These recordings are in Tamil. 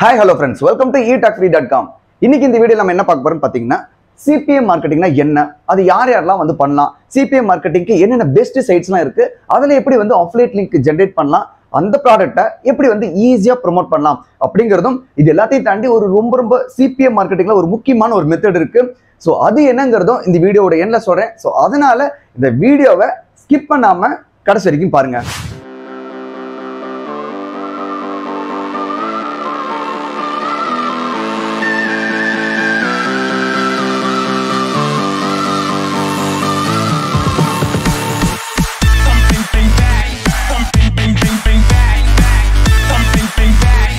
Hi hello friends welcome to e talk free dot com இன்னைக்கு இந்த வீடியோ நம்ம என்ன பார்க்க போறோம்னு பார்த்தீங்கன்னா சிபிஎம் மார்க்கெட்டிங்னா என்ன அது யார் யாரெல்லாம் வந்து பண்ணலாம் சிபிஎம் மார்க்கெட்டிங்க்கு என்னென்ன பெஸ்ட் சைட்ஸ்லாம் இருக்கு அதில் எப்படி வந்து ஆஃப்லேட் லிங்க் ஜென்ரேட் பண்ணலாம் அந்த ப்ராடக்ட்டை எப்படி வந்து ஈஸியாக ப்ரோமோட் பண்ணலாம் அப்படிங்கிறதும் இது எல்லாத்தையும் தாண்டி ஒரு ரொம்ப ரொம்ப சிபிஎம் மார்க்கெட்டிங்ல ஒரு முக்கியமான ஒரு மெத்தட் இருக்கு ஸோ அது என்னங்கிறதும் இந்த வீடியோவோட எண்ணில் சொல்கிறேன் ஸோ அதனால இந்த வீடியோவை ஸ்கிப் பண்ணாம கடைசி வரைக்கும் பாருங்க Something bang bang, something bang bang bang bang bang, something bang bang.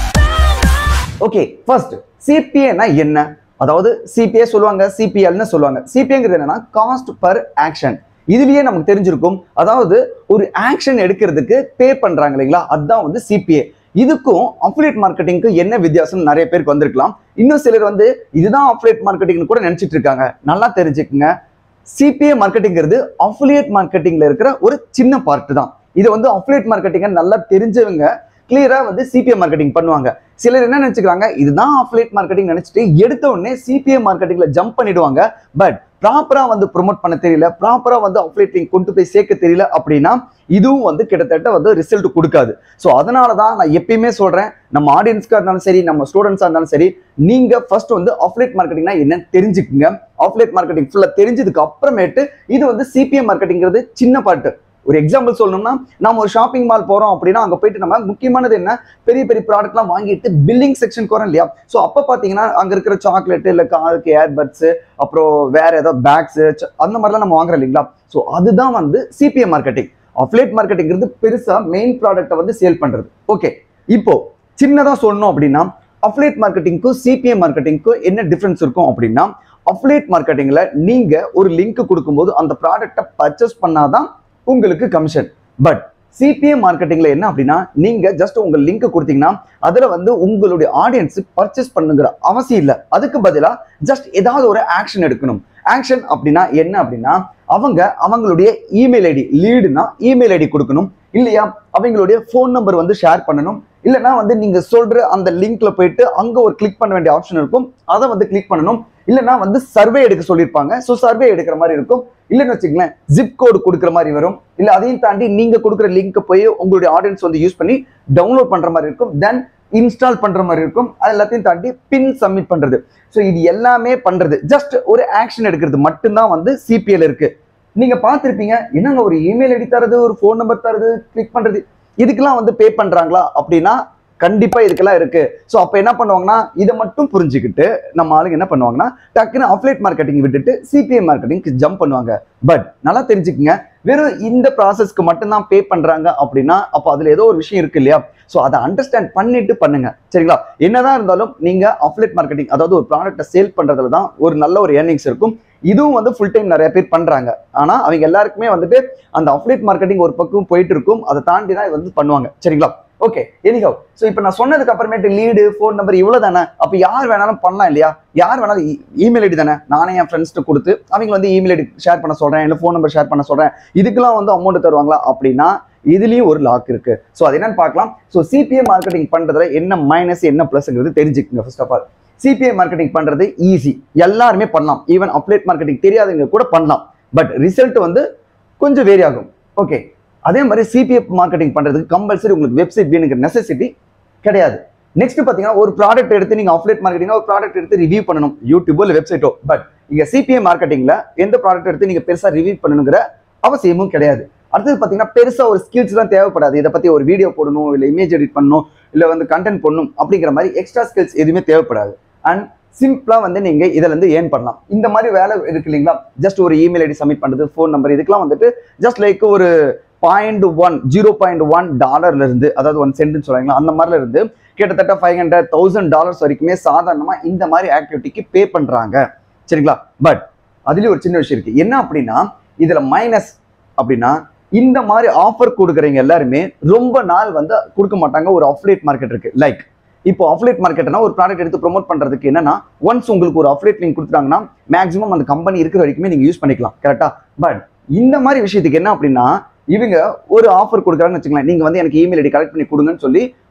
Okay first சிபிஏனா என்ன அதாவது சிபிஏ சொல்லுவாங்க சிபிஎல்னு சொல்லுவாங்க சிபிஏங்கிறது என்னன்னா காஸ்ட் பர் ஆக்ஷன் இதுலயே நமக்கு தெரிஞ்சிருக்கும் அதாவது ஒரு ஆக்ஷன் எடுக்கிறதுக்கு பே பண்றாங்க இல்லைங்களா அதுதான் வந்து சிபிஏ இதுக்கும் அஃபிலியேட் மார்க்கெட்டிங்க்கு என்ன வித்தியாசம் நிறைய பேருக்கு வந்திருக்கலாம் இன்னும் சிலர் வந்து இதுதான் அஃபிலியேட் மார்க்கெட்டிங்னு கூட நினைச்சிட்டு இருக்காங்க நல்லா தெரிஞ்சுக்குங்க சிபிஏ மார்க்கெட்டிங்கிறது அஃபிலியேட் மார்க்கெட்டிங்ல இருக்கிற ஒரு சின்ன பார்ட் தான் இது வந்து அஃபிலியேட் மார்க்கெட்டிங்கை நல்லா தெரிஞ்சவங்க கிளியரா வந்து சிபிஏ மார்க்கெட்டிங் பண்ணுவாங்க சிலர் என்ன நினைச்சுக்கிறாங்க இதுதான் அஃபிலியேட் மார்க்கெட்டிங் நினைச்சிட்டு எடுத்த உடனே சிபிஏ மார்க்கெட்டிங்ல ஜம்ப் பண்ணிடுவாங்க பட் ப்ராப்பரா வந்து ப்ரோமோட் பண்ண தெரியல ப்ராப்பரா வந்து அஃபிலியேட் லிங்க் கொண்டு போய் சேர்க்க தெரியல அப்படின்னா இதுவும் வந்து கிட்டத்தட்ட வந்து ரிசல்ட் கொடுக்காது ஸோ அதனால தான் நான் எப்பயுமே சொல்றேன் நம்ம ஆடியன்ஸ்க்காக இருந்தாலும் சரி நம்ம ஸ்டூடெண்ட்ஸாக இருந்தாலும் சரி நீங்க ஃபர்ஸ்ட் வந்து ஆஃப்லைட் மார்க்கெட்டிங்னா என்னன்னு தெரிஞ்சுக்குங்க ஆஃப்லைட் மார்க்கெட்டிங் ஃபுல்லாக தெரிஞ்சதுக்கு அப்புறமேட்டு இது வந்து சிபிஎம் மார்க்கெட்டிங்கிறது சின்ன பாட்டு ஒரு எக்ஸாம்பிள் சொல்லணும்னா நம்ம ஒரு ஷாப்பிங் மால் போறோம் அப்படின்னா அங்க போயிட்டு நம்ம முக்கியமானது என்ன பெரிய பெரிய ப்ராடக்ட்லாம் வாங்கிட்டு பில்லிங் செக்ஷன் போறோம் இல்லையா ஸோ அப்போ பார்த்தீங்கன்னா அங்க இருக்கிற சாக்லேட் இல்லை காருக்கு ஏர்பட்ஸ் அப்புறம் வேற ஏதாவது பேக்ஸ் அந்த மாதிரிலாம் நம்ம வாங்குறோம் இல்லைங்களா ஸோ அதுதான் வந்து சிபிஎம் மார்க்கெட்டிங் அஃப்லேட் மார்க்கெட்டிங்கிறது பெருசா மெயின் ப்ராடக்ட்டை வந்து சேல் பண்றது ஓகே இப்போ சின்னதா சொல்லணும் அப்படின்னா அஃப்லேட் மார்க்கெட்டிங்க்கும் சிபிஎம் மார்க்கெட்டிங்க்கும் என்ன டிஃபரன்ஸ் இருக்கும் அப்படின்னா அஃப்லேட் மார்க்கெட்டிங்ல நீங்க ஒரு லிங்க் கொடுக்கும்போது அந்த ப்ராடக்ட்டை பர்ச்சேஸ் பண்ணாதான் உங்களுக்கு கமிஷன் பட் சிபிஎம் மார்க்கெட்டிங்ல என்ன அப்படின்னா நீங்க ஜஸ்ட் உங்க லிங்க் கொடுத்தீங்கன்னா அதுல வந்து உங்களுடைய ஆடியன்ஸ் பர்ச்சேஸ் பண்ணுங்கிற அவசியம் இல்லை அதுக்கு பதிலா ஜஸ்ட் ஏதாவது ஒரு ஆக்ஷன் எடுக்கணும் ஆக்ஷன் அப்படின்னா என்ன அப்படின்னா அவங்க அவங்களுடைய இமெயில் ஐடி லீடுனா இமெயில் ஐடி கொடுக்கணும் இல்லையா அவங்களுடைய ஃபோன் நம்பர் வந்து ஷேர் பண்ணணும் இல்லைன்னா வந்து நீங்க சொல்ற அந்த லிங்க்ல போயிட்டு அங்க ஒரு கிளிக் பண்ண வேண்டிய ஆப்ஷன் இருக்கும் அதை வந்து கிளிக் பண்ணணும் இல்லைன்னா வந்து சர்வே எடுக்க சொல்லியிருப்பாங்க ஸோ சர்வே எடுக்கிற மாதிரி இருக்கும் இல்லைன்னு வச்சுங்களேன் ஜிப் கோடு கொடுக்குற மாதிரி வரும் இல்லை அதையும் தாண்டி நீங்க கொடுக்குற லிங்க் போய் உங்களுடைய ஆடியன்ஸ் வந்து யூஸ் பண்ணி டவுன்லோட் பண்ற மாதிரி இருக்கும் தென் இன்ஸ்டால் பண்ற மாதிரி இருக்கும் அது எல்லாத்தையும் தாண்டி பின் சப்மிட் பண்றது ஸோ இது எல்லாமே பண்றது ஜஸ்ட் ஒரு ஆக்ஷன் எடுக்கிறது மட்டும்தான் வந்து சிபிஎல் இருக்கு நீங்க பார்த்திருப்பீங்க என்னங்க ஒரு இமெயில் ஐடி தரது ஒரு ஃபோன் நம்பர் தரது கிளிக் பண்றது இதுக்கெல்லாம் வந்து பே பண்றாங்களா அப்படின்னா கண்டிப்பா இதுக்கெல்லாம் இருக்கு ஸோ அப்போ என்ன பண்ணுவாங்கன்னா இதை மட்டும் புரிஞ்சுக்கிட்டு நம்ம ஆளுங்க என்ன பண்ணுவாங்கன்னா டக்குன்னு அஃப்லேட் மார்க்கெட்டிங் விட்டுட்டு சிபிஎம் மார்க்கெட்டிங்க்கு ஜம்ப் பண்ணுவாங்க பட் நல்லா தெரிஞ்சுக்கங்க வெறும் இந்த ப்ராசஸ்க்கு மட்டும்தான் பே பண்றாங்க அப்படின்னா அப்போ அதுல ஏதோ ஒரு விஷயம் இருக்கு இல்லையா ஸோ அதை அண்டர்ஸ்டாண்ட் பண்ணிட்டு பண்ணுங்க சரிங்களா என்னதான் இருந்தாலும் நீங்க அஃப்லேட் மார்க்கெட்டிங் அதாவது ஒரு ப்ராடக்ட்டை சேல் பண்றதுல தான் ஒரு நல்ல ஒரு ஏர்னிங்ஸ் இருக்கும் இதுவும் வந்து ஃபுல் டைம் நிறைய பேர் பண்றாங்க ஆனா அவங்க எல்லாருக்குமே வந்துட்டு அந்த அஃப்லேட் மார்க்கெட்டிங் ஒரு பக்கம் போயிட்டு இருக்கும் அதை தாண்டி தான் இது வந்து பண்ணுவாங்க சரிங்களா ஓகே எனிஹவ் ஸோ இப்போ நான் சொன்னதுக்கு அப்புறமேட்டு லீடு ஃபோன் நம்பர் இவ்வளோ தானே அப்போ யார் வேணாலும் பண்ணலாம் இல்லையா யார் வேணாலும் இமெயில் ஐடி தானே நானே என் ஃப்ரெண்ட்ஸ்ட்டு கொடுத்து அவங்க வந்து இமெயில் ஐடி ஷேர் பண்ண சொல்கிறேன் இல்லை ஃபோன் நம்பர் ஷேர் பண்ண சொல்கிறேன் இதுக்கெல்லாம் வந்து அமௌண்ட் தருவாங்களா அப்படின்னா இதுலயும் ஒரு லாக் இருக்கு ஸோ அது என்னன்னு பார்க்கலாம் ஸோ சிபிஎம் மார்க்கெட்டிங் பண்றதுல என்ன மைனஸ் என்ன ப்ளஸ்ங்கிறது தெரிஞ்சுக்கங்க first of all CPM marketing பண்றது ஈஸி எல்லாருமே பண்ணலாம் ஈவன் அப்லேட் மார்க்கெட்டிங் தெரியாதவங்க கூட பண்ணலாம் பட் ரிசல்ட் வந்து கொஞ்சம் வேரி ஆகும் ஓகே அதே மாதிரி சிபிஎஃப் மார்க்கெட்டிங் பண்றதுக்கு கம்பல்சரி உங்களுக்கு வெப்சைட் வேணுங்கிற நெசசிட்டி கிடையாது நெக்ஸ்ட் பாத்தீங்கன்னா ஒரு ப்ராடக்ட் எடுத்து நீங்க அப்லேட் மார்க்கெட்டிங் ஒரு ப்ராடக்ட் எடுத்து ரிவ்யூ பண்ணணும் யூடியூபோ இல்லை வெப்சைட்டோ பட் இங்க சிபிஎம் மார்க்கெட்டிங்ல எந்த ப்ராடக்ட் எடுத்து நீங்க பெருசா ரிவ்யூ பண்ணணுங்கிற அவசியமும் கிடையாது அடுத்தது பாத்தீங்கன்னா பெருசா ஒரு ஸ்கில்ஸ் எல்லாம் தேவைப்படாது இதை பத்தி ஒரு வீடியோ போடணும் இல்ல இமேஜ் எடிட் பண்ணணும் இல்ல வந்து கண்டென்ட் பண்ணணும் அப்படிங்கிற மாதிரி எக்ஸ்ட்ரா ஸ்கில்ஸ் எதுவுமே தேவைப்படாது அண்ட் சிம்பிளா வந்து நீங்க இதுல இருந்து ஏர்ன் பண்ணலாம் இந்த மாதிரி வேலை இருக்கு இல்லைங்களா ஜஸ்ட் ஒரு இமெயில் ஐடி சப்மிட் பண்றது ஃபோன் நம்பர் இதுக்கெல்லாம் வந்துட்டு ஜஸ்ட் லைக் ஒரு point one zero point one டாலர்ல இருந்து அதாவது ஒன் சென்ட்னு சொல்றாங்களா அந்த மாதிரில இருந்து கிட்டத்தட்ட ஃபைவ் ஹண்ட்ரட் தௌசண்ட் டாலர்ஸ் வரைக்குமே சாதாரணமா இந்த மாதிரி ஆக்டிவிட்டிக்கு பே பண்றாங்க சரிங்களா பட் அதுலயும் ஒரு சின்ன விஷயம் இருக்கு என்ன அப்படின்னா இதுல மைனஸ் அப்படின்னா இந்த மாதிரி ஆஃபர் கொடுக்குறவங்க எல்லாருமே ரொம்ப நாள் வந்து கொடுக்க மாட்டாங்க ஒரு அஃப்லேட் மார்க்கெட் இருக்கு லைக் இப்போ அஃப்லேட் மார்க்கெட்னா ஒரு ப்ராடக்ட் எடுத்து ப்ரோமோட் பண்றதுக்கு என்னன்னா ஒன்ஸ் உங்களுக்கு ஒரு அஃப்லேட் லிங்க் கொடுத்துட்டாங்கன்னா மேக்ஸிமம் அந்த கம்பெனி இருக்கிற வரைக்குமே நீங்க யூஸ் பண்ணிக்கலாம் கரெக்டா பட் இந்த மாதிரி விஷயத்துக்கு என்ன அப்படின்னா இவங்க ஒரு ஆஃபர் கொடுக்குறாங்கன்னு வச்சுக்கலாம் நீங்க வந்து எனக்கு இமெயில் ஐடி கலெக்ட் பண்ணி கொடுங்கன்னு சொல்லி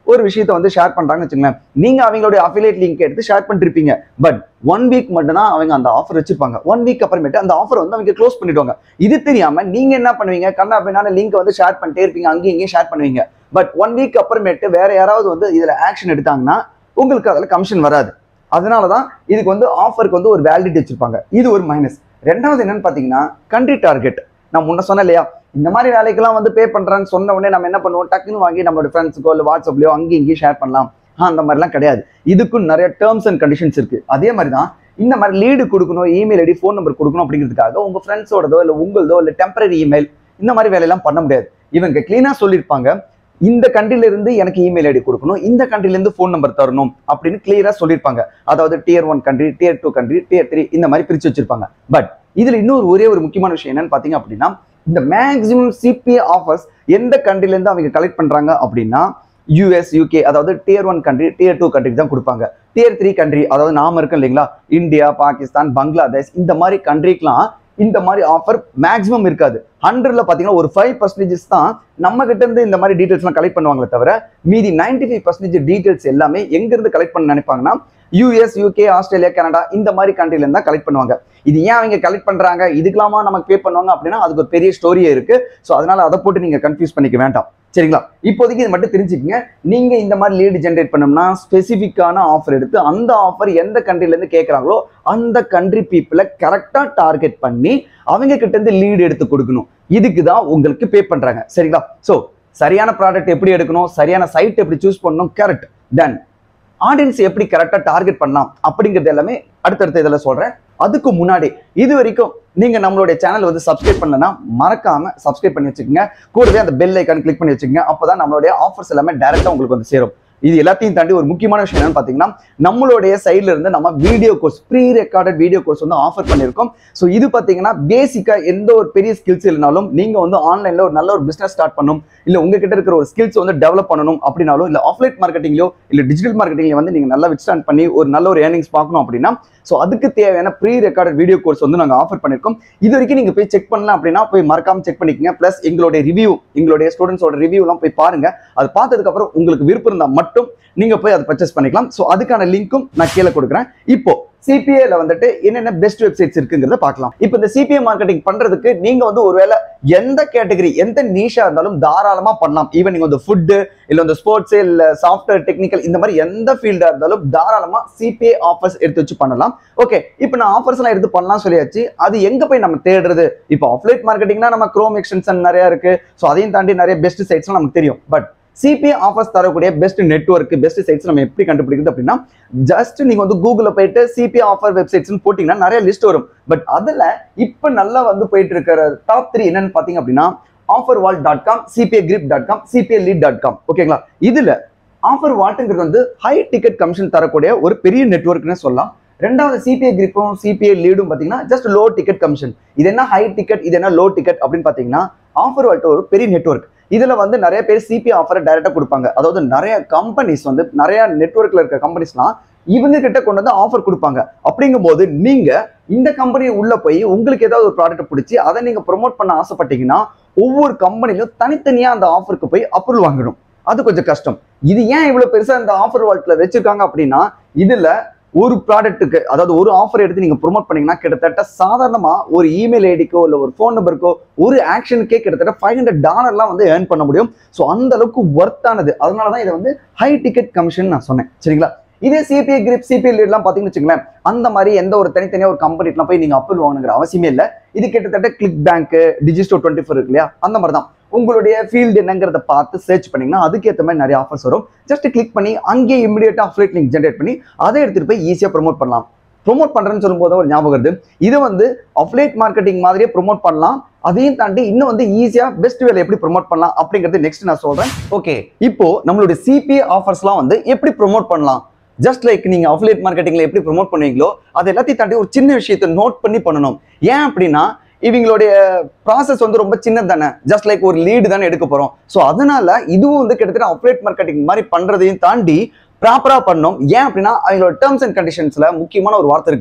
ஒரு விஷயத்தை வந்து ஷேர் பண்றாங்கன்னு வச்சுங்களேன் நீங்க அவங்களுடைய அஃபிலியேட் லிங்க் எடுத்து ஷேர் பண்ணிருப்பீங்க பட் ஒன் வீக் மட்டும் தான் அவங்க அந்த ஆஃபர் வச்சிருப்பாங்க ஒன் வீக் அப்புறமேட்டு அந்த ஆஃபர் வந்து அவங்க க்ளோஸ் பண்ணிடுவாங்க இது தெரியாம நீங்க என்ன பண்ணுவீங்க கண்ணா பின்னான லிங்க் வந்து ஷேர் பண்ணிட்டே இருப்பீங்க அங்கேயும் இங்கேயும் ஷேர் பண்ணுவீங்க பட் ஒன் வீக் அப்புறமேட்டு வேற யாராவது வந்து இதுல ஆக்ஷன் எடுத்தாங்கன்னா உங்களுக்கு அதுல கமிஷன் வராது அதனால தான் இதுக்கு வந்து ஆஃபருக்கு வந்து ஒரு வேலிடிட்டி வச்சிருப்பாங்க இது ஒரு மைனஸ் ரெண்டாவது என்னன்னு பார்த்தீங்கன்னா கண்ட்ரி டார்கெட் நான் முன்ன சொன்னேன் இல்லையா இந்த மாதிரி வேலைக்கெல்லாம் வந்து பே பண்றேன்னு சொன்ன உடனே நம்ம என்ன பண்ணுவோம் டக்குன்னு வாங்கி நம்மளோட ஃப்ரெண்ட்ஸுக்கோ இல்லை வாட்ஸ்அப்லையோ அங்கேயும் இங்கேயும் ஷேர் பண்ணலாம் ஆ, அந்த மாதிரிலாம் கிடையாது இதுக்கும் நிறைய டேர்ம்ஸ் அண்ட் கண்டிஷன்ஸ் இருக்கு அதே மாதிரி தான் இந்த மாதிரி லீடு கொடுக்கணும் இமெயில் ஐடி ஃபோன் நம்பர் கொடுக்கணும் அப்படிங்கிறதுக்காக உங்க ஃப்ரெண்ட்ஸோடதோ இல்லை உங்களதோ இல்லை டெம்பரரி இமெயில் இந்த மாதிரி வேலையெல்லாம் பண்ண முடியாது இவங்க கிளீனா சொல்லியிருப்பாங்க இந்த கண்ட்ரில இருந்து எனக்கு இமெயில் ஐடி கொடுக்கணும் இந்த கண்ட்ரில இருந்து ஃபோன் நம்பர் தரணும் அப்படின்னு கிளியரா சொல்லியிருப்பாங்க அதாவது tier one country tier two country tier three இந்த மாதிரி பிரிச்சு வச்சிருப்பாங்க பட் இதுல இன்னொரு ஒரே ஒரு முக்கியமான விஷயம் என்னன்னு பாத்தீங்க அப்படின்னா இந்த மேக்ஸிமம் சிபிஏ ஆஃபர்ஸ் எந்த கண்ட்ரில இருந்து அவங்க கலெக்ட் பண்றாங்க அப்படின்னா யூஎஸ் யூகே அதாவது tier one country tier two கண்ட்ரிக்கு தான் கொடுப்பாங்க டியர் த்ரீ கண்ட்ரி அதாவது நாம இருக்கோம் இல்லைங்களா இந்தியா பாகிஸ்தான் பங்களாதேஷ் இந்த மாதிரி கண்ட்ரிக்கெலாம் இந்த மாதிரி ஆஃபர் மேக்ஸிமம் இருக்காது ஹண்ட்ரட்ல பாத்தீங்கன்னா ஒரு ஃபைவ் பர்சன்டேஜஸ் தான் நம்ம கிட்ட இருந்து இந்த மாதிரி டீடைல்ஸ்லாம் கலெக்ட் பண்ணுவாங்களே தவிர மீதி 95% ஃபைவ் பர்சன்டேஜ் டீடைல்ஸ் எல்லாமே எங்க இருந்து கலெக்ட் பண்ண நினைப்பாங்கன்னா யூஎஸ் யூகே ஆஸ்திரேலியா கனடா இந்த மாதிரி கண்ட்ரில இருந்தா கலெக்ட் பண்ணுவாங்க இது ஏன் அவங்க கலெக்ட் பண்றாங்க இதுக்கெல்லாமா நமக்கு பே பண்ணுவாங்க அப்படின்னா அதுக்கு ஒரு பெரிய ஸ்டோரியே இருக்கு ஸோ அதனால அதை போட்டு நீங்க கன்ஃபியூஸ் பண்ணிக்க வேண்டாம் சரிங்களா இப்போதைக்கு இது மட்டும் தெரிஞ்சுக்கங்க நீங்க இந்த மாதிரி லீடு ஜென்ரேட் பண்ணோம்னா ஸ்பெசிஃபிக்கான ஆஃபர் எடுத்து அந்த ஆஃபர் எந்த கண்ட்ரில இருந்து கேட்கறாங்களோ அந்த கண்ட்ரி பீப்புளை கரெக்டா டார்கெட் பண்ணி அவங்க கிட்ட இருந்து லீடு எடுத்து கொடுக்கணும் இதுக்கு தான் உங்களுக்கு பே பண்றாங்க சரிங்களா ஸோ சரியான ப்ராடக்ட் எப்படி எடுக்கணும் சரியான சைட் எப்படி சூஸ் பண்ணணும் கரெக்ட் தென் ஆடியன்ஸ் எப்படி கரெக்டாக டார்கெட் பண்ணலாம் அப்படிங்கிறது எல்லாமே அடுத்தடுத்த இதில் சொல்கிறேன் அதுக்கு முன்னாடி இது வரைக்கும் நீங்கள் நம்மளுடைய சேனல் வந்து சப்ஸ்கிரைப் பண்ணலன்னா மறக்காம சப்ஸ்கிரைப் பண்ணி வச்சுக்கோங்க கூடவே அந்த பெல் ஐக்கான் கிளிக் பண்ணி வச்சுக்கோங்க அப்போ தான் நம்மளுடைய ஆஃபர்ஸ் எல்லாமே டேரெக்டாக உங்களுக்கு வந்து சேரும் இது எல்லாத்தையும் தாண்டி ஒரு முக்கியமான விஷயம் என்னன்னு பார்த்தீங்கன்னா நம்மளுடைய சைட்ல இருந்து நம்ம video course pre recorded video course வந்து ஆஃபர் பண்ணியிருக்கோம் ஸோ இது பார்த்தீங்கன்னா பேசிக்காக எந்த ஒரு பெரிய ஸ்கில்ஸ் இல்லைனாலும் நீங்கள் வந்து ஆன்லைனில் ஒரு நல்ல ஒரு பிஸ்னஸ் ஸ்டார்ட் பண்ணணும் இல்லை உங்ககிட்ட இருக்கிற ஒரு ஸ்கில்ஸ் வந்து டெவலப் பண்ணணும் அப்படின்னாலும் இல்லை ஆஃப்லைட் மார்க்கெட்டிங்லையோ இல்லை டிஜிட்டல் மார்க்கெட்டிங்ல வந்து நீங்கள் நல்லா விட்ஸ்டாண்ட் பண்ணி ஒரு நல்ல ஒரு ஏர்னிங்ஸ் பார்க்கணும் அப்படின்னா ஸோ அதுக்கு தேவையான ப்ரீ ரெக்கார்டட் வீடியோ கோர்ஸ் வந்து நாங்கள் ஆஃபர் பண்ணியிருக்கோம் இது வரைக்கும் நீங்கள் போய் செக் பண்ணலாம் அப்படின்னா போய் மறக்காம செக் பண்ணிக்கங்க ப்ளஸ் எங்களுடைய ரிவ்யூ எங்களுடைய ஸ்டூடெண்ட்ஸோட ரிவ்யூலாம் போய் பாருங்க அது பார்த்ததுக்கப்புறம் உங்களுக்கு விருப்பம் இருந்தால் மட்டும் நீங்க போய் அதை பர்ச்சேஸ் பண்ணிக்கலாம் ஸோ அதுக்கான லிங்க்கும் நான் கீழே கொடுக்குறேன் இப்போ சிபிஏல வந்துட்டு என்னென்ன பெஸ்ட் வெப்சைட்ஸ் இருக்குங்கிறத பார்க்கலாம் இப்போ இந்த சிபிஏ மார்க்கெட்டிங் பண்றதுக்கு நீங்க வந்து ஒருவேளை எந்த கேட்டகரி எந்த நீஷா இருந்தாலும் தாராளமா பண்ணலாம் ஈவன் நீங்க வந்து ஃபுட்டு இல்ல வந்து ஸ்போர்ட்ஸ் இல்ல சாஃப்ட்வேர் டெக்னிக்கல் இந்த மாதிரி எந்த ஃபீல்டா இருந்தாலும் தாராளமா சிபிஏ ஆஃபர்ஸ் எடுத்து வச்சு பண்ணலாம் ஓகே இப்போ நான் ஆஃபர்ஸ் எல்லாம் எடுத்து பண்ணலாம் சொல்லியாச்சு அது எங்க போய் நம்ம தேடுறது இப்போ ஆஃப்லைட் மார்க்கெட்டிங்னா நம்ம க்ரோம் எக்ஸ்டென்ஷன் நிறைய இருக்கு ஸோ அதையும் தாண்டி நிறைய பெஸ்ட் சைட்ஸ்லாம் நமக்கு தெரியும் பட் சிபிஐ ஆஃபர்ஸ் தரக்கூடிய பெஸ்ட் நெட்வொர்க் பெஸ்ட் சைட்ஸ் நம்ம எப்படி கண்டுபிடிக்கிறது அப்படின்னா ஜஸ்ட் நீங்க வந்து கூகுளில் போயிட்டு சிபிஐ ஆஃபர் வெப்சைட்ஸ்னு போட்டிங்கன்னா நிறைய லிஸ்ட் வரும் பட் அதுல இப்போ நல்லா வந்து போயிட்டு இருக்கிற டாப் த்ரீ என்னன்னு பார்த்தீங்க அப்படின்னா offer wall dot com CPI grip dot com CPI lead dot com ஓகேங்களா இதுல ஆஃபர் வால்ட்டுங்கிறது வந்து ஹை டிக்கெட் கமிஷன் தரக்கூடிய ஒரு பெரிய நெட்வொர்க்னு சொல்லலாம் ரெண்டாவது சிபிஐ கிரிப்பும் சிபிஐ லீடும் பார்த்தீங்கன்னா ஜஸ்ட் லோ டிக்கெட் கமிஷன் இது என்ன ஹை டிக்கெட் இது என்ன லோ டிக்கெட் அப்படின்னு பார்த்தீங்கன்னா ஆஃபர் வால்ட் ஒரு பெரிய நெட்வொர்க் இதுல வந்து நிறைய பேர் சிபி ஆஃபரை டைரக்டா கொடுப்பாங்க அதாவது நிறைய கம்பெனிஸ் வந்து நிறைய நெட்வொர்க்ல இருக்க கம்பெனிஸ்லாம் இவங்க கிட்ட கொண்டு வந்து ஆஃபர் கொடுப்பாங்க அப்படிங்கும்போது நீங்க இந்த கம்பெனி உள்ள போய் உங்களுக்கு ஏதாவது ஒரு ப்ராடக்ட் பிடிச்சி அதை நீங்க ப்ரொமோட் பண்ண ஆசைப்பட்டீங்கன்னா ஒவ்வொரு கம்பெனிலும் தனித்தனியா அந்த ஆஃபருக்கு போய் அப்ரூவல் வாங்கணும் அது கொஞ்சம் கஷ்டம் இது ஏன் இவ்வளவு பெருசா இந்த ஆஃபர் வால்ட்ல வச்சிருக்காங்க அப்படின்னா இதுல ஒரு ப்ராடக்ட்டுக்கு அதாவது ஒரு ஆஃபர் எடுத்து நீங்க ப்ரோமோட் பண்ணீங்கன்னா கிட்டத்தட்ட சாதாரணமா ஒரு இமெயில் ஐடிக்கோ இல்லை ஒரு ஃபோன் நம்பருக்கோ ஒரு ஆக்ஷனுக்கே கிட்டத்தட்ட ஃபைவ் ஹண்ட்ரட் டாலர்லாம் வந்து ஏர்ன் பண்ண முடியும் ஸோ அந்த அளவுக்கு ஒர்த்தானது அதனால தான் இதை வந்து ஹை டிக்கெட் கமிஷன் நான் சொன்னேன் சரிங்களா இதே சிபிஐ கிரிப் சிபிஐ லீட்லாம் பார்த்தீங்கன்னு வச்சுங்களேன் அந்த மாதிரி எந்த ஒரு தனித்தனியாக ஒரு கம்பெனிலாம் போய் நீங்கள் அப்ரூவல் வாங்கணுங்கிற அவசியமே இல்லை இது கிட்டத்தட்ட click bank digistore twenty four இருக்கு இல்லையா அந்த மாதிரி தான் உங்களுடைய ஃபீல்டு என்னங்கிறத பார்த்து சர்ச் பண்ணீங்கன்னா அதுக்கேற்ற மாதிரி நிறைய ஆஃபர்ஸ் வரும் ஜஸ்ட் கிளிக் பண்ணி அங்கேயே இமிடியேட்டாக அஃப்லேட் லிங்க் ஜென்ரேட் பண்ணி அதை எடுத்துகிட்டு போய் ஈஸியாக ப்ரோமோட் பண்ணலாம் ப்ரோமோட் பண்ணுறேன்னு சொல்லும்போது ஒரு ஞாபகம் வருது இது வந்து அஃப்லேட் மார்க்கெட்டிங் மாதிரியே ப்ரோமோட் பண்ணலாம் அதையும் தாண்டி இன்னும் வந்து ஈஸியாக பெஸ்ட் வேலை எப்படி ப்ரோமோட் பண்ணலாம் அப்படிங்கிறது நெக்ஸ்ட் நான் சொல்கிறேன் ஓகே இப்போ நம்மளுடைய சிபிஐ ஆஃபர்ஸ்லாம் வந்து எப்படி ப்ரோமோட் பண்ணலாம் ஜஸ்ட் லைக் நீங்க அஃபிலியேட் மார்க்கெட்டிங்ல எப்படி ப்ரோமோட் பண்ணுவீங்களோ அது எல்லாத்தையும் தாண்டி ஒரு சின்ன விஷயத்தை நோட் பண்ணி பண்ணணும் ஏன் அப்படின்னா இவங்களுடைய ப்ராசஸ் வந்து ரொம்ப சின்னது தானே ஜஸ்ட் லைக் ஒரு லீடு தானே எடுக்க போறோம் ஸோ அதனால இதுவும் வந்து கிட்டத்தட்ட அஃபிலியேட் மார்க்கெட்டிங் மாதிரி பண்றதையும் தாண்டி ப்ராப்பரா பண்ணணும் ஏன் அப்படின்னா அவங்களோட டேர்ம்ஸ் அண்ட் கண்டிஷன்ஸ்ல முக்கியமான ஒரு வார்த்தை இருக்கு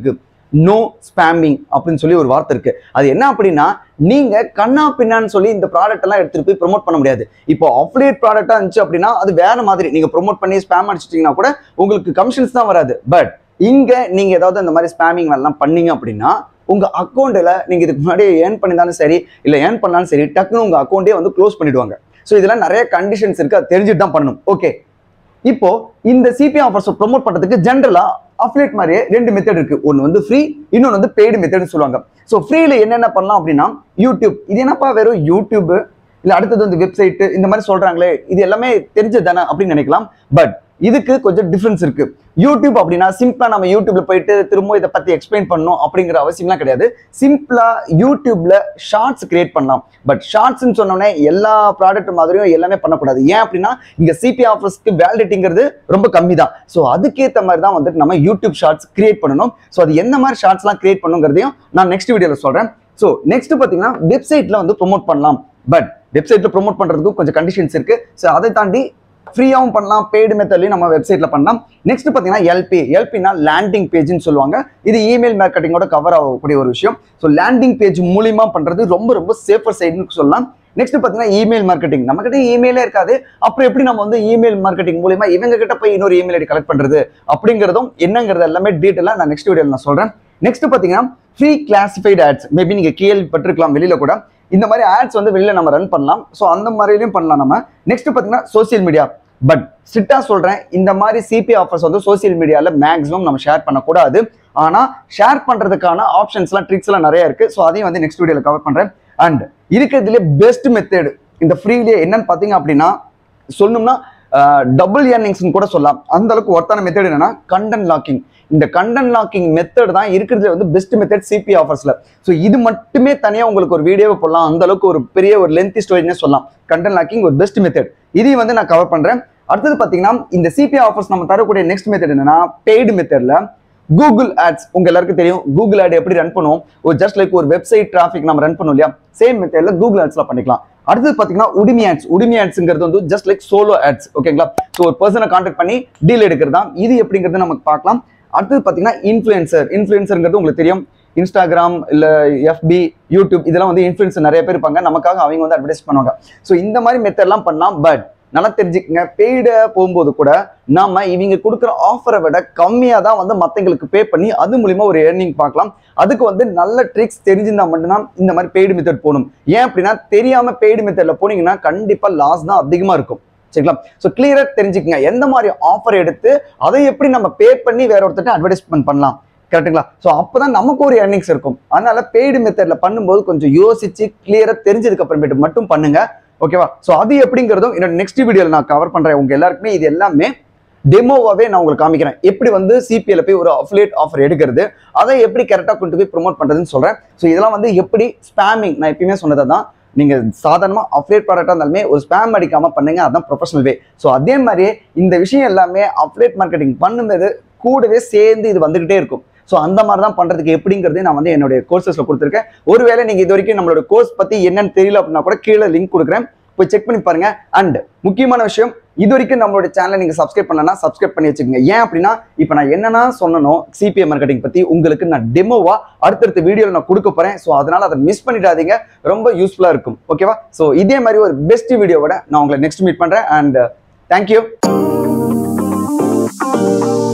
நோ ஸ்பேமிங் அப்படின்னு சொல்லி ஒரு வார்த்தை இருக்கு அது என்ன அப்படின்னா நீங்க கண்ணா பின்னான்னு சொல்லி இந்த ப்ராடக்ட் எல்லாம் எடுத்துட்டு போய் ப்ரோமோட் பண்ண முடியாது இப்போ அஃபிலியேட் ப்ராடக்டா இருந்துச்சு அப்படின்னா அது வேற மாதிரி நீங்க ப்ரோமோட் பண்ணி ஸ்பேம் அடிச்சிட்டீங்கன்னா கூட உங்களுக்கு கமிஷன்ஸ் தான் வராது பட் இங்க நீங்க ஏதாவது இந்த மாதிரி ஸ்பேமிங் எல்லாம் பண்ணீங்க அப்படின்னா உங்க அக்கௌண்ட்ல நீங்க இதுக்கு முன்னாடி ஏர்ன் பண்ணியிருந்தாலும் சரி இல்ல ஏர்ன் பண்ணாலும் சரி டக்குன்னு உங்க அக்கௌண்ட்டே வந்து க்ளோஸ் பண்ணிடுவாங்க ஸோ இதெல்லாம் நிறைய கண்டிஷன்ஸ் இருக்கு அது தெரிஞ்சுட்டு தான் பண்ணணும் ஓகே இப்போ இந்த சிபி ஆஃபர்ஸ் ப்ரோமோட் பண்றதுக்கு ஜென்ரலா அஃபிலேட் மாதிரியே ரெண்டு மெத்தட் இருக்கு ஒன்னு வந்து ஃப்ரீ இன்னொன்று வந்து பெய்டு மெத்தட்னு சொல்லுவாங்க ஸோ ஃப்ரீல என்னென்ன பண்ணலாம் அப்படின்னா யூடியூப் இது என்னப்பா வெறும் யூடியூப் இல்ல அடுத்தது வந்து வெப்சைட் இந்த மாதிரி சொல்றாங்களே இது எல்லாமே தெரிஞ்சது தானே அப்படின்னு நினைக்கலாம் பட் இதுக்கு கொஞ்சம் டிஃபரன்ஸ் இருக்கு யூடியூப் அப்படின்னா சிம்பிளா நம்ம யூடியூப்ல போயிட்டு திரும்ப இதை பத்தி எக்ஸ்பிளைன் பண்ணணும் அப்படிங்கிற அவசியம்லாம் கிடையாது சிம்பிளா யூடியூப்ல ஷார்ட்ஸ் கிரியேட் பண்ணலாம் பட் ஷார்ட்ஸ்னு சொன்னோடனே எல்லா ப்ராடக்ட் மாதிரியும் எல்லாமே பண்ணக்கூடாது ஏன் அப்படின்னா இங்க சிபி ஆஃபர்ஸ்க்கு வேலிடிட்டிங்கிறது ரொம்ப கம்மி தான் ஸோ அதுக்கேற்ற மாதிரி தான் வந்துட்டு நம்ம யூடியூப் ஷார்ட்ஸ் கிரியேட் பண்ணணும் ஸோ அது எந்த மாதிரி ஷார்ட்ஸ்லாம் கிரியேட் பண்ணுங்கிறதையும் நான் நெக்ஸ்ட் வீடியோவில் சொல்றேன் ஸோ நெக்ஸ்ட் பார்த்தீங்கன்னா வெப்சைட்ல வந்து ப்ரோமோட் பண்ணலாம் பட் வெப்சைட்ல ப்ரோமோட் பண்றதுக்கும் கொஞ்சம் கண்டிஷன்ஸ் இருக்கு ஸோ அதை தாண்டி ஃப்ரீயாகவும் பண்ணலாம் பெய்டு மெத்தட்லையும் நம்ம வெப்சைட்ல பண்ணலாம் நெக்ஸ்ட் பார்த்தீங்கன்னா எல்பி எல்பினா லேண்டிங் பேஜ்னு சொல்லுவாங்க இது இமெயில் மார்க்கெட்டிங்கோட கவர் ஆகக்கூடிய ஒரு விஷயம் ஸோ லேண்டிங் பேஜ் மூலியமா பண்றது ரொம்ப ரொம்ப சேஃபர் சைடுன்னு சொல்லலாம் நெக்ஸ்ட் பார்த்தீங்கன்னா இமெயில் மார்க்கெட்டிங் நம்ம கிட்ட இமெயிலே இருக்காது அப்புறம் எப்படி நம்ம வந்து இமெயில் மார்க்கெட்டிங் மூலியமா இவங்க கிட்ட போய் இன்னொரு இமெயில் ஐடி கலெக்ட் பண்றது அப்படிங்கிறதும் என்னங்கிறது எல்லாமே டீட்டெயிலாக நான் நெக்ஸ்ட் வீடியோவில் நான் சொல்றேன் நெக்ஸ்ட் பார்த்தீங்கன்னா ஃப்ரீ கிளாசிஃபைடு ஆட்ஸ் மேபி நீங்க கேள்விப்பட்டிருக்கலாம் வெளியில கூட இந்த மாதிரி ஆட்ஸ் வந்து வெளியில நம்ம ரன் பண்ணலாம் ஸோ அந்த மாதிரிலையும் பண்ணலாம் நம்ம நெக்ஸ்ட் பார்த்தீங்கன்னா சோசியல் மீடியா பட் ஸ்ட்ரிக்டா சொல்றேன் இந்த மாதிரி சிபி ஆஃபர்ஸ் வந்து சோசியல் மீடியால மேக்ஸிமம் நம்ம ஷேர் பண்ணக்கூடாது ஆனா ஷேர் பண்றதுக்கான ஆப்ஷன்ஸ்லாம் ட்ரிக்ஸ் எல்லாம் நிறைய இருக்கு ஸோ அதையும் வந்து நெக்ஸ்ட் வீடியோல கவர் பண்றேன் அண்ட் இருக்கிறதுலே பெஸ்ட் மெத்தட் இந்த ஃப்ரீலேயே என்னன்னு பார்த்தீங்க அப்படின்னா சொல்லணும்னா டபுள் ஏர்னிங்ஸ்னு கூட சொல்லலாம் அந்த அளவுக்கு ஒர்த்தான மெத்தட் என்னன்னா கண்டென்ட் லாக்கிங் இந்த கண்டென்ட் லாக்கிங் மெத்தட் தான் இருக்கிறதுல வந்து பெஸ்ட் மெத்தட் சிபி ஆஃபர்ஸ்ல ஸோ இது மட்டுமே தனியா உங்களுக்கு ஒரு வீடியோவை போடலாம் அந்த அளவுக்கு ஒரு பெரிய ஒரு லென்த்தி ஸ்டோரினே சொல்லலாம் கண்டென்ட் லாக்கிங் ஒரு பெஸ்ட் மெத்தட் இதையும் வந்து நான் கவர் பண்றேன் அடுத்தது பாத்தீங்கன்னா இந்த சிபி ஆஃபர்ஸ் நம்ம தரக்கூடிய நெக்ஸ்ட் மெத்தட் என்னன்னா பெய்டு மெத்தட்ல கூகுள் ஆட்ஸ் உங்க எல்லாருக்கும் தெரியும் கூகுள் ஆட் எப்படி ரன் பண்ணுவோம் ஒரு ஜஸ்ட் லைக் ஒரு வெப்சைட் டிராஃபிக் நம்ம ரன் பண்ணுவோம் இல்லையா சேம் மெத்தட்ல கூகுள் ஆட்ஸ்ல பண்ணிக்கலாம் அடுத்தது பாத்தீங்கன்னா உடிமி ஆட்ஸ் உடிமி ஆட்ஸ்ங்கிறது வந்து ஜஸ்ட் லைக் சோலோ ஆட்ஸ் ஓகேங்களா ஸோ ஒரு பர்சனை கான்டாக்ட் பண்ணி டீல் எடுக்கிறது தான் இது எப்படிங்கிறது நமக்கு பார்க்கலாம் அடுத்தது பாத்தீங்கன்னா இன்ஃபுளுசர் இன்ஃபுளுசர்ங்கிறது உங்களுக்கு தெரியும் இன்ஸ்டாகிராம் இல்ல எஃபி யூடியூப் இதெல்லாம் வந்து இன்ஃபுளுசர் நிறைய பேர் இருப்பாங்க நமக்காக அவங்க வந்து அட்வர்டைஸ் பண்ணுவாங்க ஸோ இந்த மாதிரி மெத்தட்லாம் பண்ணலாம் பட் நல்லா தெரிஞ்சுக்கங்க பெய்ட போகும்போது கூட நாம இவங்க கொடுக்குற ஆஃபரை விட கம்மியாக தான் வந்து மற்றவங்களுக்கு பே பண்ணி அது மூலியமா ஒரு ஏர்னிங் பார்க்கலாம் அதுக்கு வந்து நல்ல ட்ரிக்ஸ் தெரிஞ்சிருந்தா மட்டும்தான் இந்த மாதிரி பெய்டு மெத்தட் போகணும் ஏன் அப்படின்னா தெரியாம பெய்டு மெத்தட்ல போனீங்கன்னா கண்டிப்பா லாஸ் தான் அதிகமா இருக்கும் சரிங்களா ஸோ கிளியரா தெரிஞ்சுக்கங்க எந்த மாதிரி ஆஃபர் எடுத்து அதை எப்படி நம்ம பே பண்ணி வேற ஒருத்தட்ட அட்வர்டைஸ்மெண்ட் பண்ணலாம் கரெக்ட்டுங்களா ஸோ அப்பதான் நமக்கு ஒரு earnings இருக்கும் அதனால பெய்டு மெத்தட்ல பண்ணும்போது கொஞ்சம் யோசிச்சு கிளியரா தெரிஞ்சதுக்கு அப்புறமேட்டு மட்டும் பண்ணுங்க ஓகேவா ஸோ அது எப்படிங்கிறதும் என்னோட நெக்ஸ்ட் வீடியோவில் நான் கவர் பண்றேன் உங்க எல்லாருக்குமே இது எல்லாமே டெமோவாவே நான் உங்களுக்கு காமிக்கிறேன் எப்படி வந்து சிபிஎல் போய் ஒரு அஃபிலேட் ஆஃபர் எடுக்கிறது அதை எப்படி கரெக்டாக கொண்டு போய் ப்ரோமோட் பண்றதுன்னு சொல்றேன் ஸோ இதெல்லாம் வந்து எப்படி ஸ்பேமிங் நான் எப்பயுமே சொன்னதை தான் நீங்க சாதாரணமா அஃபிலேட் ப்ராடக்டாக இருந்தாலுமே ஒரு ஸ்பேம் அடிக்காம பண்ணுங்க அதான் ப்ரொஃபஷனல் வே ஸோ அதே மாதிரியே இந்த விஷயம் எல்லாமே அஃபிலேட் மார்க்கெட்டிங் பண்ணும்போது கூடவே சேர்ந்து இது வந்துகிட்டே இருக்கும் ஸோ அந்த மாதிரி தான் பண்றதுக்கு எப்படிங்கிறதே நான் வந்து என்னுடைய கோர்சஸ்ல கொடுத்துருக்கேன் ஒருவேளை நீங்க இது வரைக்கும் நம்மளோட கோர்ஸ் பத்தி என்னன்னு தெரியல அப்படின்னா கூட கீழே லிங்க் கொடுக்குறேன் போய் செக் பண்ணி பாருங்க அண்ட் முக்கியமான விஷயம் இது வரைக்கும் நம்மளோட சேனலை நீங்க சப்ஸ்கிரைப் பண்ணலன்னா சப்ஸ்கிரைப் பண்ணி வச்சுக்கோங்க ஏன் அப்படின்னா இப்போ நான் என்னென்ன சொன்னனோ சிபிஎம் மார்க்கெட்டிங் பத்தி உங்களுக்கு நான் டெமோவா அடுத்தடுத்த வீடியோவில் நான் கொடுக்க போறேன் ஸோ அதனால அதை மிஸ் பண்ணிடாதீங்க ரொம்ப யூஸ்ஃபுல்லா இருக்கும் ஓகேவா ஸோ இதே மாதிரி ஒரு பெஸ்ட் வீடியோவோட நான் உங்களை நெக்ஸ்ட் மீட் பண்றேன் அண்ட் தேங்க்யூ